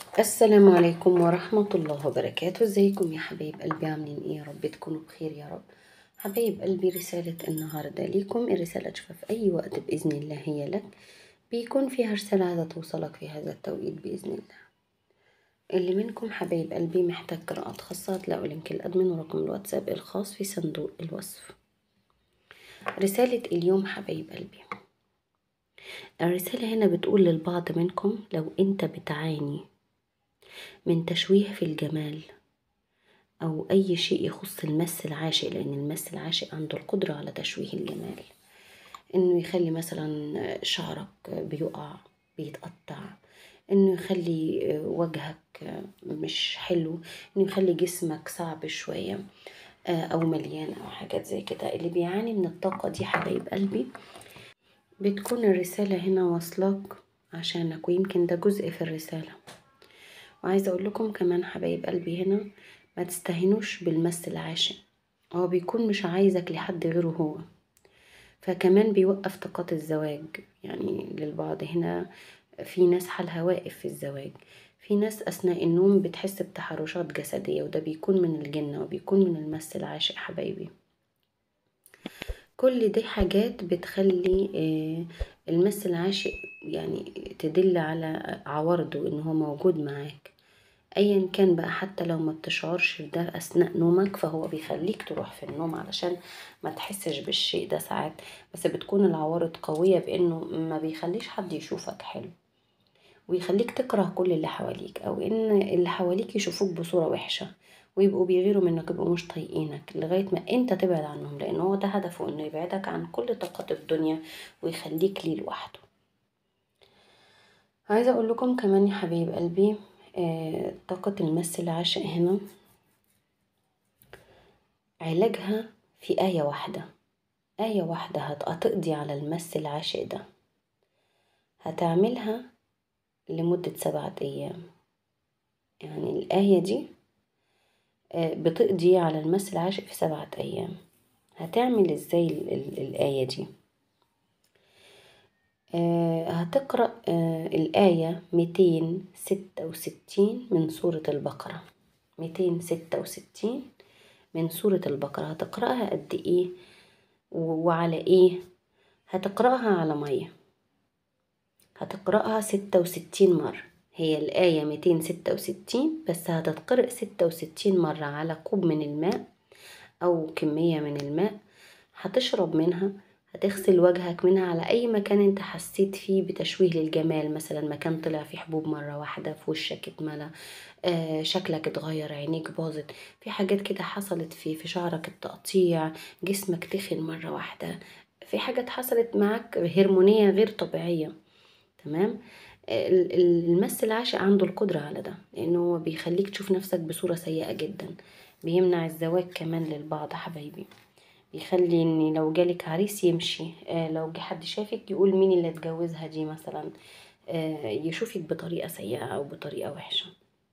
السلام عليكم ورحمة الله وبركاته ازيكم يا حبايب قلبي عاملين ايه يا رب تكونوا بخير يا رب حبايب قلبي رسالة النهاردة ليكم الرسالة تشوفها في أي وقت بإذن الله هي لك بيكون فيها رسالة عايزة توصلك في هذا التوقيت بإذن الله اللي منكم حبايب قلبي محتاج قراءات خاصة هتلاقوا لينك الأدمن ورقم الواتساب الخاص في صندوق الوصف رسالة اليوم حبايب قلبي الرسالة هنا بتقول للبعض منكم لو انت بتعاني من تشويه في الجمال أو أي شيء يخص المس العاشق لأن المس العاشق عنده القدرة على تشويه الجمال إنه يخلي مثلا شعرك بيقع بيتقطع إنه يخلي وجهك مش حلو إنه يخلي جسمك صعب شوية أو مليان أو حاجات زي كده اللي بيعاني من الطاقة دي حبايب قلبي بتكون الرسالة هنا واصلك عشانك ويمكن ده جزء في الرسالة وعايزة أقول لكم كمان حبايب قلبي هنا ما تستهينوش بالمس العاشق هو بيكون مش عايزك لحد غيره هو فكمان بيوقف طاقات الزواج يعني للبعض هنا في ناس حالها واقف في الزواج في ناس أثناء النوم بتحس بتحرشات جسدية وده بيكون من الجنة وبيكون من المس العاشق حبايبي كل دي حاجات بتخلي المس العاشق يعني تدل على عوارضه ان هو موجود معاك ايا كان بقى حتى لو ما بتشعرش ده اثناء نومك فهو بيخليك تروح في النوم علشان ما تحسش بالشيء ده ساعات بس بتكون العوارض قوية بانه ما بيخليش حد يشوفك حلو ويخليك تكره كل اللي حواليك او ان اللي حواليك يشوفوك بصورة وحشة ويبقوا بيغيروا منك يبقوا مش طايقينك لغاية ما انت تبعد عنهم لان هو ده هدفه انه يبعدك عن كل طاقات الدنيا ويخليك ليه لوحده عايزة اقول لكم كمان يا حبيب قلبي آه طاقة المس العاشق هنا علاجها في آية واحدة آية واحدة هتقضي على المس العاشق ده هتعملها لمدة سبعة أيام يعني الآية دي بتقضي على المس العاشق في سبعة أيام هتعمل ازاي الآية دي هتقرأ الآية ميتين ستة وستين من سورة البقرة ميتين ستة وستين من سورة البقرة هتقرأها قد ايه وعلى ايه هتقرأها على مية هتقرأها ستة وستين مرة هي الآية ميتين ستة وستين بس هتتقرأ ستة وستين مرة على كوب من الماء أو كمية من الماء هتشرب منها هتغسل وجهك منها على أي مكان انت حسيت فيه بتشويه للجمال مثلا مكان طلع فيه حبوب مرة واحدة في وشك اتملى آه شكلك اتغير عينيك باظت في حاجات كده حصلت في في شعرك التقطيع جسمك تخن مرة واحدة في حاجات حصلت معاك هرمونية غير طبيعية تمام المس العاشق عنده القدرة على ده لأنه هو بيخليك تشوف نفسك بصورة سيئة جدا بيمنع الزواج كمان للبعض حبايبي بيخلي ان لو جالك عريس يمشي آه لو جه حد شافك يقول مين اللي اتجوزها دي مثلا آه يشوفك بطريقة سيئة أو بطريقة وحشة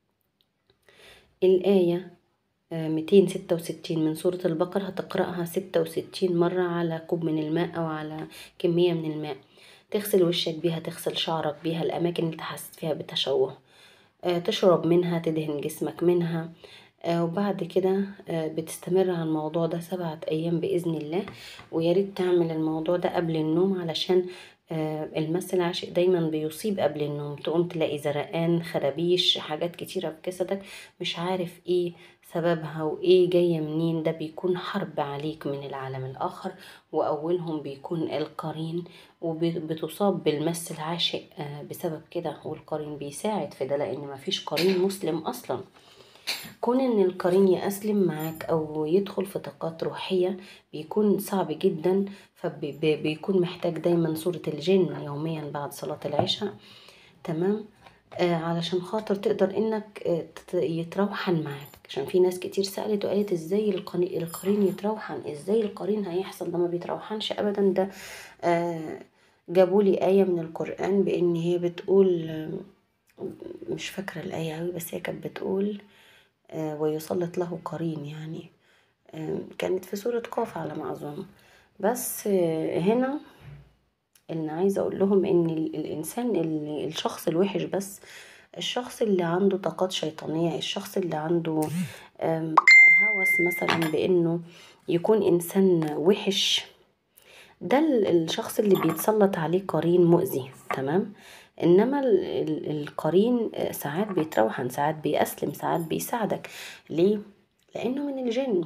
الآية ميتين ستة وستين من سورة البقرة هتقرأها ستة وستين مرة على كوب من الماء أو على كمية من الماء تغسل وشك بيها تغسل شعرك بيها الأماكن اللي حسيت فيها بتشوه آه تشرب منها تدهن جسمك منها آه وبعد كده آه بتستمر على الموضوع ده سبعة أيام بإذن الله وياريت تعمل الموضوع ده قبل النوم علشان المس العاشق دايما بيصيب قبل النوم تقوم تلاقي زرقان خرابيش حاجات كتيرة في جسدك مش عارف ايه سببها وايه جاية منين ده بيكون حرب عليك من العالم الآخر وأولهم بيكون القرين وبتصاب بالمس العاشق بسبب كده والقرين بيساعد في ده لأن مفيش قرين مسلم أصلا كون ان القرين يأسلم معاك او يدخل في طاقات روحية بيكون صعب جدا فبيكون محتاج دايما سورة الجن يوميا بعد صلاة العشاء تمام آه علشان خاطر تقدر انك آه يتروحن معاك عشان في ناس كتير سألت وقالت ازاي القرين يتروحن ازاي القرين هيحصل ده ما بيتروحنش ابدا ده آه جابولي آية من القرآن بان هي بتقول مش فاكرة الآية أوي بس هي كانت بتقول ويسلط له قرين يعني كانت في سورة قاف على ما أظن بس هنا اللي عايزة أقول لهم إن الإنسان الشخص الوحش بس الشخص اللي عنده طاقات شيطانية الشخص اللي عنده هوس مثلا بإنه يكون إنسان وحش ده الشخص اللي بيتسلط عليه قرين مؤذي تمام انما القرين ساعات بيتروحن ساعات بيأسلم ساعات بيساعدك ليه لانه من الجن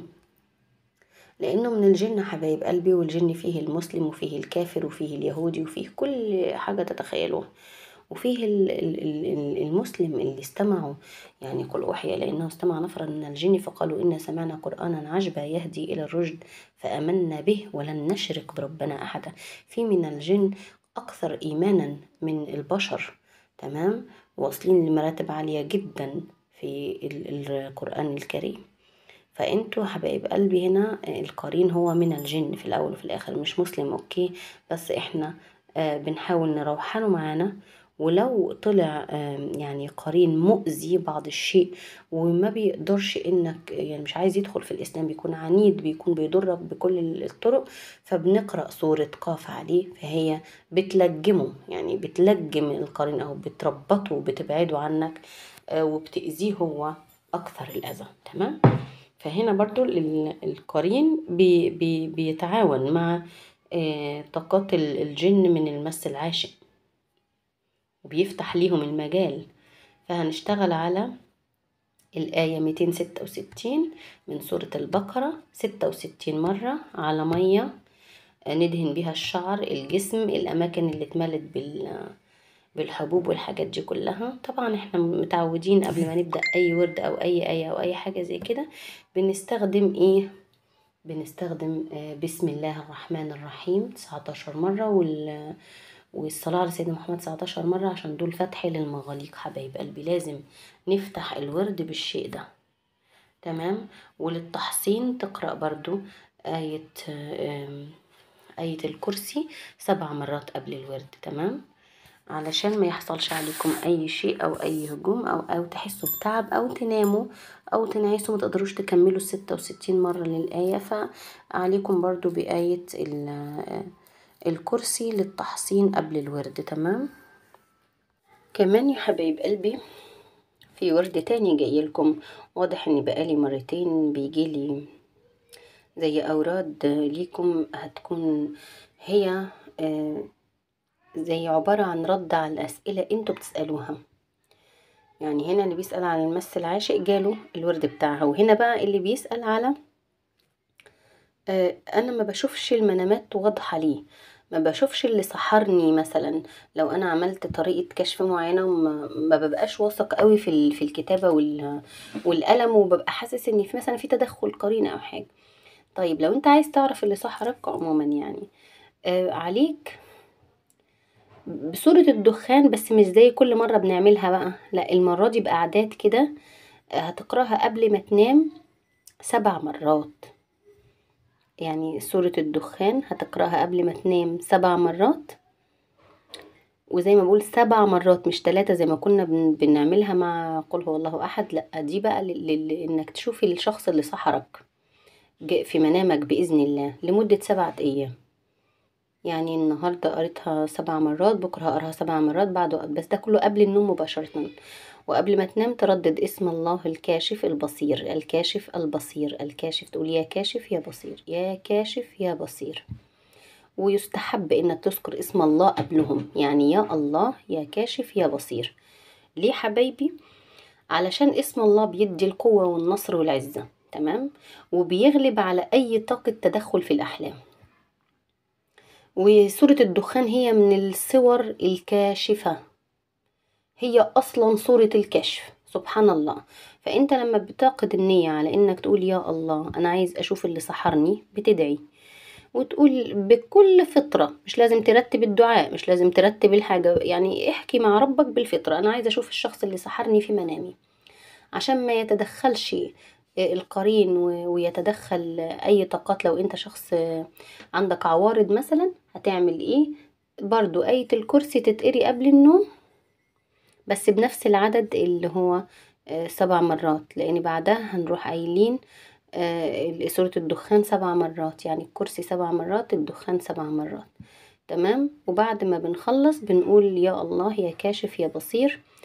لانه من الجن حبايب قلبي والجن فيه المسلم وفيه الكافر وفيه اليهودي وفيه كل حاجه تتخيلوها وفيه المسلم اللي استمعوا يعني قل أوحي لأنه استمع نفرا من الجن فقالوا إنا سمعنا قرآنا عجبا يهدي إلى الرشد فآمنا به ولن نشرك بربنا أحدا في من الجن أكثر إيمانا من البشر تمام واصلين لمراتب عالية جدا في القرآن الكريم فانتوا حبايب قلبي هنا القرين هو من الجن في الاول وفي الاخر مش مسلم اوكي بس احنا آه، بنحاول نروحنه معانا ولو طلع يعني قرين مؤذي بعض الشيء وما بيقدرش انك يعني مش عايز يدخل في الاسلام بيكون عنيد بيكون بيضرك بكل الطرق فبنقرا سوره قاف عليه فهي بتلجمه يعني بتلجم القرين او بتربطه وبتبعده عنك آه، وبتاذيه هو اكثر الاذى تمام فهنا برضو القرين بي بي بيتعاون مع آه، طاقات الجن من المس العاشق وبيفتح ليهم المجال فهنشتغل على الآية 266 من سورة البقرة 66 مرة على مية ندهن بها الشعر الجسم الأماكن اللي اتملت بال بالحبوب والحاجات دي كلها طبعا احنا متعودين قبل ما نبدأ أي ورد أو أي آية أو أي حاجة زي كده بنستخدم إيه بنستخدم آه، بسم الله الرحمن الرحيم 19 مرة وال والصلاة على سيدنا محمد 19 مرة عشان دول فتح للمغاليق حبايب قلبي لازم نفتح الورد بالشيء ده تمام وللتحصين تقرأ برضو آية آية الكرسي سبع مرات قبل الورد تمام علشان ما يحصلش عليكم اي شيء او اي هجوم او او تحسوا بتعب او تناموا او تنعسوا ما تقدروش تكملوا الستة وستين مرة للآية فعليكم برضو بآية الكرسي للتحصين قبل الورد تمام كمان يا حبايب قلبي في ورد تاني جاي لكم واضح ان بقالي مرتين بيجيلي زي اوراد ليكم هتكون هي آه، زي عبارة عن رد على الأسئلة انتوا بتسألوها يعني هنا اللي بيسأل على المس العاشق جاله الورد بتاعها وهنا بقى اللي بيسأل على آه، انا ما بشوفش المنامات واضحة ليه ما بشوفش اللي سحرني مثلا لو انا عملت طريقة كشف معينة وما ببقاش واثق قوي في في الكتابة والقلم وببقى حاسس ان في مثلا في تدخل قرين او حاجة طيب لو انت عايز تعرف اللي سحرك عموما يعني آه عليك بصورة الدخان بس مش زي كل مرة بنعملها بقى لا المرة دي بأعداد كده آه، هتقراها قبل ما تنام سبع مرات يعني سورة الدخان هتقرأها قبل ما تنام سبع مرات وزي ما بقول سبع مرات مش تلاتة زي ما كنا بنعملها مع قل هو الله أحد لأ دي بقى إنك تشوفي الشخص اللي سحرك في منامك بإذن الله لمدة سبعة أيام يعني النهاردة قريتها سبع مرات بكرة هقراها سبع مرات بعد بس ده كله قبل النوم مباشرة وقبل ما تنام تردد اسم الله الكاشف البصير الكاشف البصير الكاشف تقول يا كاشف يا بصير يا كاشف يا بصير ويستحب انك تذكر اسم الله قبلهم يعني يا الله يا كاشف يا بصير ليه حبايبي علشان اسم الله بيدي القوة والنصر والعزة تمام وبيغلب على اي طاقة تدخل في الاحلام وسورة الدخان هي من الصور الكاشفة هي أصلا صورة الكشف سبحان الله فأنت لما بتعقد النية على إنك تقول يا الله أنا عايز أشوف اللي سحرني بتدعي وتقول بكل فطرة مش لازم ترتب الدعاء مش لازم ترتب الحاجة يعني احكي مع ربك بالفطرة أنا عايز أشوف الشخص اللي سحرني في منامي عشان ما يتدخلش القرين ويتدخل أي طاقات لو أنت شخص عندك عوارض مثلا هتعمل إيه برضو آية الكرسي تتقري قبل النوم بس بنفس العدد اللي هو آه، سبع مرات لأن بعدها هنروح قايلين آه، سورة الدخان سبع مرات يعني الكرسي سبع مرات الدخان سبع مرات تمام وبعد ما بنخلص بنقول يا الله يا كاشف يا بصير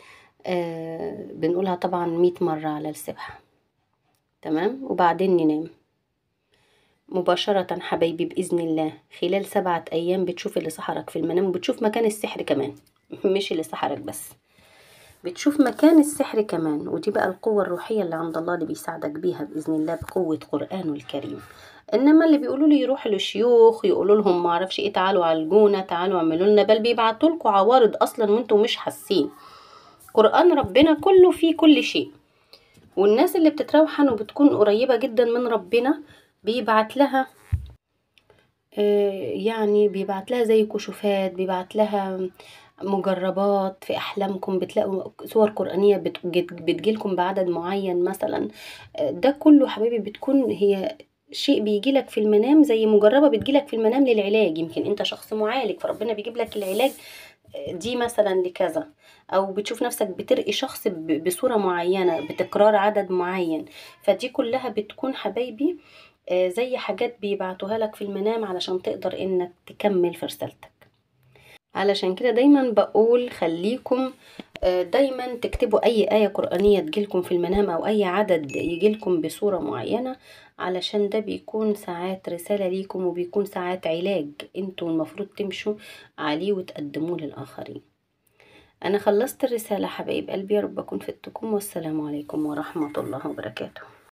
آه بنقولها طبعا مية مرة على السبحة تمام وبعدين ننام مباشرة حبايبي بإذن الله خلال سبعة أيام بتشوف اللي سحرك في المنام وبتشوف مكان السحر كمان مش اللي سحرك بس بتشوف مكان السحر كمان ودي بقى القوة الروحية اللي عند الله اللي بيساعدك بيها بإذن الله بقوة قرآنه الكريم انما اللي بيقولوا لي يروحوا للشيوخ يقولوا لهم ما اعرفش ايه تعالوا عالجونا تعالوا اعملوا لنا بل بيبعتوا لكم عوارض اصلا وانتم مش حاسين قرآن ربنا كله فيه كل شيء والناس اللي بتتروحن وبتكون قريبة جدا من ربنا بيبعت لها آه، يعني بيبعت لها زي كشوفات بيبعت لها مجربات في أحلامكم بتلاقوا صور قرآنية بت- بت- بتجيلكم بعدد معين مثلا آه، ده كله حبايبي بتكون هي شيء بيجيلك في المنام زي مجربة بتجيلك في المنام للعلاج يمكن انت شخص معالج فربنا بيجيب لك العلاج آه، دي مثلا لكذا او بتشوف نفسك بترقي شخص ب- بصورة معينة بتكرار عدد معين فدي كلها بتكون حبايبي آه، زي حاجات بيبعتوها لك في المنام علشان تقدر انك تكمل في رسالتك علشان كده دايما بقول خليكم آه، دايما تكتبوا اي آية قرآنية تجيلكم في المنام او اي عدد يجيلكم بصورة معينة علشان ده بيكون ساعات رسالة ليكم وبيكون ساعات علاج انتوا المفروض تمشوا عليه وتقدموه للآخرين انا خلصت الرسالة حبايب قلبي يا رب اكون فدتكم والسلام عليكم ورحمة الله وبركاته